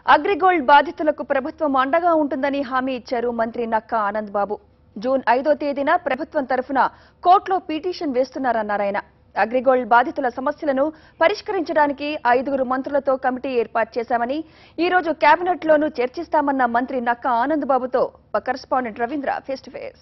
అగ్రిగోల్డ్ బాధితులకు ప్రభుత్వం అండగా ఉంటుందని హామీ ఇచ్చారు మంత్రి నక్కా ఆనంద్ బాబు జూన్ ఐదో తేదీన ప్రభుత్వం తరఫున కోర్టులో పిటిషన్ వేస్తున్నారన్నారాయన అగ్రిగోల్డ్ బాధితుల సమస్యలను పరిష్కరించడానికి ఐదుగురు మంత్రులతో కమిటీ ఏర్పాటు చేశామని ఈ రోజు కేబినెట్లోనూ చర్చిస్తామన్న మంత్రి నక్కా ఆనంద్ బాబుతో మా correspondent Ravindra face to face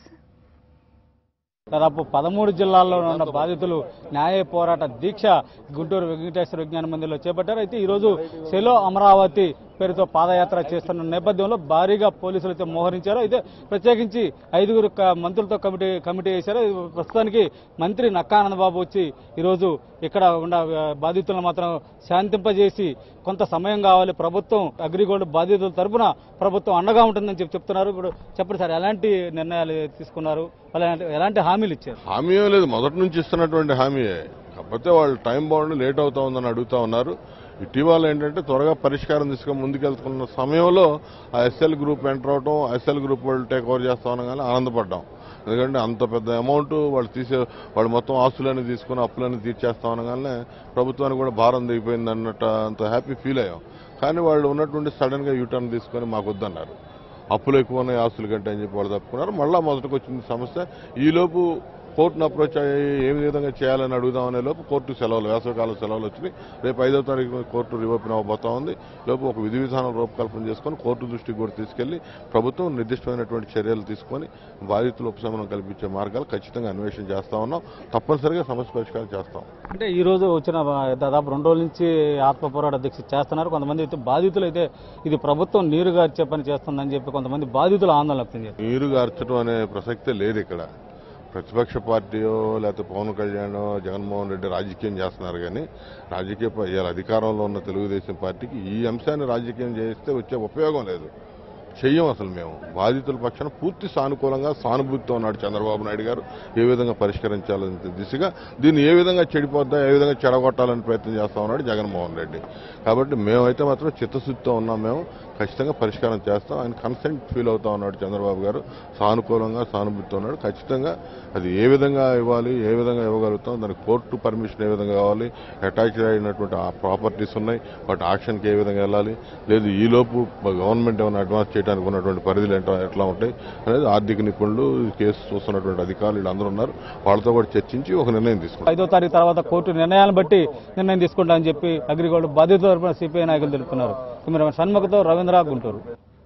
దాదాపు పదమూడు జిల్లాల్లో ఉన్న బాధితులు న్యాయ పోరాట దీక్ష గుంటూరు వెంకటేశ్వర విజ్ఞాన మందిర్లో చేపట్టారు అయితే ఈరోజు సెలో అమరావతి పేరుతో పాదయాత్ర చేస్తున్న నేపథ్యంలో భారీగా పోలీసులు అయితే మోహరించారు అయితే ప్రత్యేకించి ఐదుగురు క- మంత్రులతో కమిటీ కమిటీ వేశారు ప్రస్తుతానికి మంత్రి నక్కానంద బాబు వచ్చి ఈరోజు ఇక్కడ ఉన్న ఆ, బాధితులను మాత్రం శాంతింపజేసి కొంత సమయం కావాలి ప్రభుత్వం అగ్రిగోల్డ్ బాధితుల తరపున ప్రభుత్వం అండగా ఉంటుందని చెప్పి చెప్తున్నారు ఇప్పుడు చెప్పండి సార్ ఎలాంటి నిర్ణయాలు తీసుకున్నారు వాళ్ళు ఎలాంటి- ఎలాంటి హామీలు ఇచ్చారు హామీ ఏం లేదు మొదటి నుంచి ఇస్తున్నటువంటి హామీయే కాకపోతే వాళ్ళు టైం బాగుండి లేట్ అవుతా ఉందని అడుగుతా ఉన్నారు ఇటీవల ఏంటంటే త్వరగా పరిష్కారం తీసుకొని ముందుకెళ్తున్న సమయంలో ఆ ఎస్ఎల్ గ్రూప్ ఎంటర్ అవడం ఎస్ఎల్ గ్రూప్ వాళ్ళు టేక్ ఓవర్ చేస్తా ఉండగానే ఆనందపడ్డాం ఎందుకంటే అంత పెద్ద అమౌంట్ వాళ్ళు తీసే వాళ్ళు మొత్తం ఆస్తులన్నీ తీసుకుని అప్పులన్నీ తీర్చేస్తా ఉండగానే ప్రభుత్వానికి కూడా భారం దిగిపోయింది అన్నట్టు అంత హ్యాపీ ఫీల్ అయ్యాం కానీ వాళ్ళు ఉన్నటువంటి సడన్ గా యూటర్న్ తీసుకొని మాకు వద్దన్నారు అప్పులు ఎక్కువ ఉన్నాయి ఆస్తుల కంటే అని చెప్పి వాళ్ళు తప్పుకున్నారు మళ్ళా మొదటికి వచ్చింది సమస్య ఈలోపు కోర్టును అప్రోచ్ అయ్యి ఏ విధంగా చేయాలని అడుగుదామనే లోపు కోర్టు సెలవులు వేసవికాల సెలవులు వచ్చినాయి రేపు ఐదో తారీఖు కోర్టు రిఓపెన్ అవ్వబోతా ఉంది లోపు ఒక విధి విధానం రూపకల్పన చేసుకొని కోర్టు దృష్టికి కూడా తీసుకెళ్లి ప్రభుత్వం నిర్దిష్టమైనటువంటి చర్యలు తీసుకొని బాధితులు ఉపశమనం కల్పించే మార్గాలు ఖచ్చితంగా అన్వేషణ చేస్తా ఉన్నాం తప్పనిసరిగా సమస్య పరిష్కారం చేస్తాం అంటే ఈ రోజు వచ్చిన దాదాపు రెండు రోజుల నుంచి ఆత్మ పోరాట దీక్ష చేస్తున్నారు కొంతమంది అయితే బాధితులు అయితే ఇది ప్రభుత్వం నీరు గార్చే పని చేస్తుందని చెప్పి కొంతమంది బాధితులు ఆందోళన వ్యక్తం చేశారు నీరు గార్చడం అనే ప్రసక్తే లేదు ఇక్కడ ప్రతిపక్ష పార్టీయో లేకపోతే పవన్ కళ్యాణ్ జగన్మోహన్ రెడ్డి రాజకీయం చేస్తున్నారు కానీ రాజకీయ ప- ఇవాళ అధికారంలో ఉన్న తెలుగుదేశం పార్టీకి ఈ అంశాన్ని రాజకీయం చేస్తే వచ్చే ఉపయోగం లేదు చెయ్యం అసలు మేము బాధితుల పక్షాన పూర్తి సానుకూలంగా సానుభూతితో ఉన్నాడు చంద్రబాబు నాయుడు గారు ఏ విధంగా పరిష్కరించాలని దిశగా దీన్ని ఏ విధంగా చెడిపోద్దా ఏ విధంగా చెడగొట్టాలని ప్రయత్నం చేస్తా ఉన్నాడు జగన్మోహన్ రెడ్డి కాబట్టి మేమైతే మాత్రం చిత్తశుద్ధితో ఉన్నాం మేము ఖచ్చితంగా పరిష్కారం చేస్తాం ఆయన కన్సెంట్ ఫీల్ అవుతా ఉన్నాడు చంద్రబాబు గారు సానుకూలంగా సానుభూతితో ఉన్నాడు ఖచ్చితంగా అది ఏ విధంగా ఇవ్వాలి ఏ విధంగా ఇవ్వగలుగుతాం దానికి కోర్టు పర్మిషన్ ఏ విధంగా కావాలి అటాచ్ అయినటువంటి ఆ ప్రాపర్టీస్ ఉన్నాయి వాటి ఆక్షన్కి ఏ విధంగా వెళ్ళాలి లేదు ఈ లోపు గవర్నమెంట్ ఏమైనా అడ్వాన్స్ చేయడానికి ఉన్నటువంటి పరిధులు ఏంటో ఎట్లా ఉంటాయి అనేది ఆర్థిక నిపుణులు ఈ కేసు చూస్తున్నటువంటి అధికారులు వీళ్ళందరూ ఉన్నారు వాళ్ళతో కూడా చర్చించి ఒక నిర్ణయం తీసుకుంటాం ఐదో తారీఖు తర్వాత కోర్టు నిర్ణయాలను బట్టి నిర్ణయం తీసుకుంటామని చెప్పి అగ్రిగోల్డ్ బాధితుల తరపున సిపిఐ నాయకులు తెలుపుతున్నారు కెమెరామెన్ షణ్ముఖతో రవీంద్ర గుంటూరు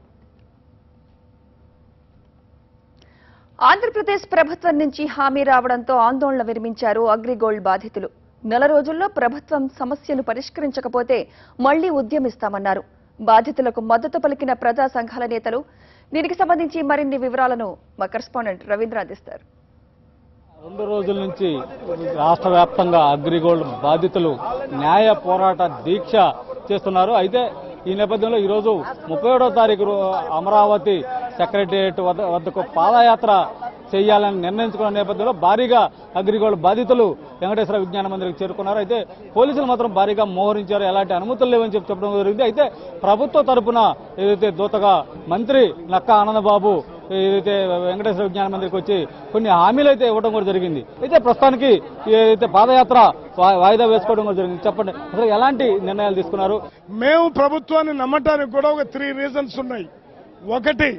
ఆంధ్రప్రదేశ్ ప్రభుత్వం నుంచి హామీ రావడంతో ఆందోళన విరమించారు అగ్రిగోల్డ్ బాధితులు నెల రోజుల్లో ప్రభుత్వం సమస్యను పరిష్కరించకపోతే మళ్లీ ఉద్యమిస్తామన్నారు బాధితులకు మద్దతు పలికిన ప్రజా సంఘాల నేతలు దీనికి సంబంధించి మరిన్ని వివరాలను మా కరెస్పాండెంట్ రవీంద్ర అందిస్తారు రెండు రోజుల నుంచి రాష్ట్ర వ్యాప్తంగా అగ్రిగోల్డ్ బాధితులు న్యాయ పోరాట దీక్ష చేస్తున్నారు అయితే ఈ నేపథ్యంలో ఈరోజు ముప్పై ఏడో తారీఖు రో- అమరావతి సెక్రటరియట్ వద్ద వద్దకు పాదయాత్ర చేయాలని నిర్ణయించుకున్న నేపథ్యంలో భారీగా అగ్రిగోల్డ్ బాధితులు వెంకటేశ్వర విజ్ఞాన మందిరికి చేరుకున్నారు అయితే పోలీసులు మాత్రం భారీగా మోహరించారు ఎలాంటి అనుమతులు లేవని చెప్పి చెప్పడం జరిగింది అయితే ప్రభుత్వ తరపున ఏదైతే దూతగా మంత్రి నక్కా ఆనందబాబు ఏదైతే వెంకటేశ్వర విజ్ఞాన మందిరికి వచ్చి కొన్ని హామీలు అయితే ఇవ్వడం కూడా జరిగింది అయితే ప్రస్తుతానికి ఏదైతే పాదయాత్ర వా- వాయిదా వేసుకోవడం కూడా జరిగింది చెప్పండి అసలు ఎలాంటి నిర్ణయాలు తీసుకున్నారు మేము ప్రభుత్వాన్ని నమ్మటానికి కూడా ఒక త్రీ రీజన్స్ ఉన్నాయి ఒకటి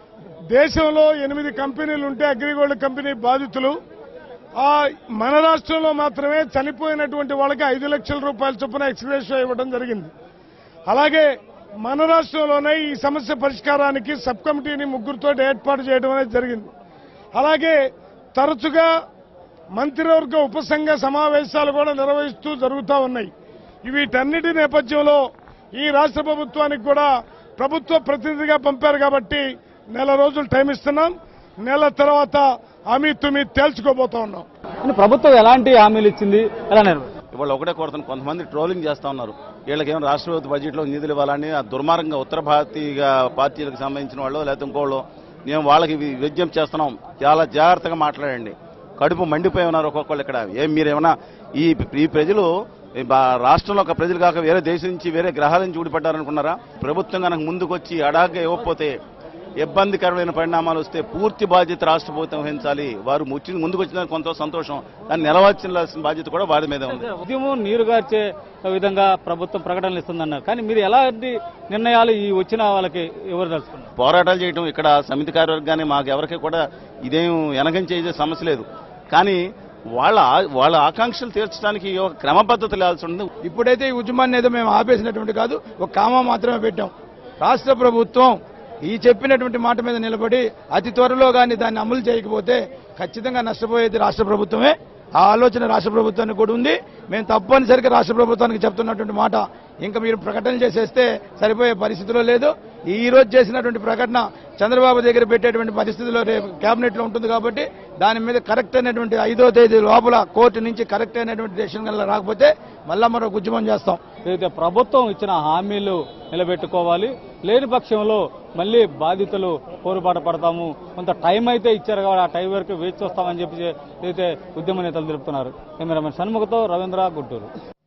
దేశంలో ఎనిమిది కంపెనీలు ఉంటే అగ్రిగోల్డ్ కంపెనీ బాధితులు ఆ మన రాష్ట్రంలో మాత్రమే చనిపోయినటువంటి వాళ్ళకి ఐదు లక్షల రూపాయల చొప్పున ఎక్స్గ్రేషియో ఇవ్వడం జరిగింది అలాగే మన రాష్ట్రంలోనే ఈ సమస్య పరిష్కారానికి సబ్ కమిటీని ముగ్గురుతో ఏర్పాటు చేయడం అనేది జరిగింది అలాగే తరచుగా మంత్రివర్గ ఉపసంఘ సమావేశాలు కూడా నిర్వహిస్తూ జరుగుతూ ఉన్నాయి వీటన్నిటి నేపథ్యంలో ఈ రాష్ట్ర ప్రభుత్వానికి కూడా ప్రభుత్వ ప్రతినిధిగా పంపారు కాబట్టి నెల రోజులు టైం ఇస్తున్నాం నెల తర్వాత హామీ తుమి తేల్చుకోబోతా ఉన్నాం కానీ ప్రభుత్వం ఎలాంటి హామీలు ఇచ్చింది ఎలా నెరవేరు ఇవాళ ఒకటే కోరుతాను కొంతమంది ట్రోలింగ్ చేస్తా ఉన్నారు వీళ్ళకేమో రాష్ట్ర ప్రభుత్వ బడ్జెట్లో నిధులు ఇవ్వాలని ఆ దుర్మార్గంగా ఉత్తర భారతీయ పార్టీలకు సంబంధించిన వాళ్ళు లేకపోతే ఇంకోళ్ళు మేము వాళ్ళకి వి- విజ్ఞప్తి చేస్తున్నాం చాలా జాగ్రత్తగా మాట్లాడండి కడుపు మండిపోయి ఉన్నారు ఒక్కొక్కళ్ళు ఇక్కడ ఏం మీరేమన్నా ఈ ఈ ప్రజలు ఈ బా- రాష్ట్రంలో ఒక ప్రజలు కాక వేరే దేశం నుంచి వేరే గ్రహాల నుంచి ఊడిపడ్డారనుకున్నారా ప్రభుత్వం కనుక ముందుకు వచ్చి అడాగ్గా ఇవ్వకపోతే ఇబ్బందికరమైన పరిణామాలు వస్తే పూర్తి బాధ్యత రాష్ట్ర ప్రభుత్వం వహించాలి వారు ముచ్చి ముందుకు వచ్చిన కొంత సంతోషం దాన్ని నిలవచ్చిన బాధ్యత కూడా వారి మీద ఉంది ఉద్యమం నీరుగార్చే విధంగా ప్రభుత్వం ప్రకటనలు ఇస్తుందన్నారు కానీ మీరు ఎలాంటి నిర్ణయాలు ఈ వచ్చిన వాళ్ళకి ఎవరు తెలుసుకున్నారు పోరాటాలు చేయడం ఇక్కడ సమితి కార్యవర్గాన్ని మాకు ఎవరికి కూడా ఇదేం వెనకం చేసే సమస్య లేదు కానీ వాళ్ళ ఆ- వాళ్ళ ఆకాంక్షలు తీర్చడానికి ఒక క్రమ పద్ధతి లేల్సి ఉంటుంది ఇప్పుడైతే ఈ ఉద్యమాన్ని ఏదో మేము ఆపేసినటువంటి కాదు ఒక కామా మాత్రమే పెట్టాం రాష్ట్ర ప్రభుత్వం ఈ చెప్పినటువంటి మాట మీద నిలబడి అతి త్వరలో కానీ దాన్ని అమలు చేయకపోతే ఖచ్చితంగా నష్టపోయేది రాష్ట్ర ప్రభుత్వమే ఆ ఆలోచన రాష్ట్ర ప్రభుత్వానికి కూడా ఉంది మేము తప్పనిసరిగా రాష్ట్ర ప్రభుత్వానికి చెప్తున్నటువంటి మాట ఇంకా మీరు ప్రకటన చేసేస్తే సరిపోయే పరిస్థితిలో లేదు ఈ రోజు చేసినటువంటి ప్రకటన చంద్రబాబు దగ్గర పెట్టేటువంటి పరిస్థితిలో రేపు కేబినెట్ లో ఉంటుంది కాబట్టి దాని మీద కరెక్ట్ అయినటువంటి ఐదో తేదీ లోపల కోర్టు నుంచి కరెక్ట్ అయినటువంటి డెసిషన్ కల్లా రాకపోతే మళ్ళా మరో ఉద్యమం చేస్తాం ఏదైతే ప్రభుత్వం ఇచ్చిన హామీలు నిలబెట్టుకోవాలి లేని పక్షంలో మళ్ళీ బాధితులు పోరుబాట పడతాము కొంత టైం అయితే ఇచ్చారు కాబట్టి ఆ టైం వరకు వేచి చూస్తామని చెప్పి ఏదైతే ఉద్యమ నేతలు తెలుపుతున్నారు కెమెరామెన్ షణ్ముఖతో రవీంద్ర గుంటూరు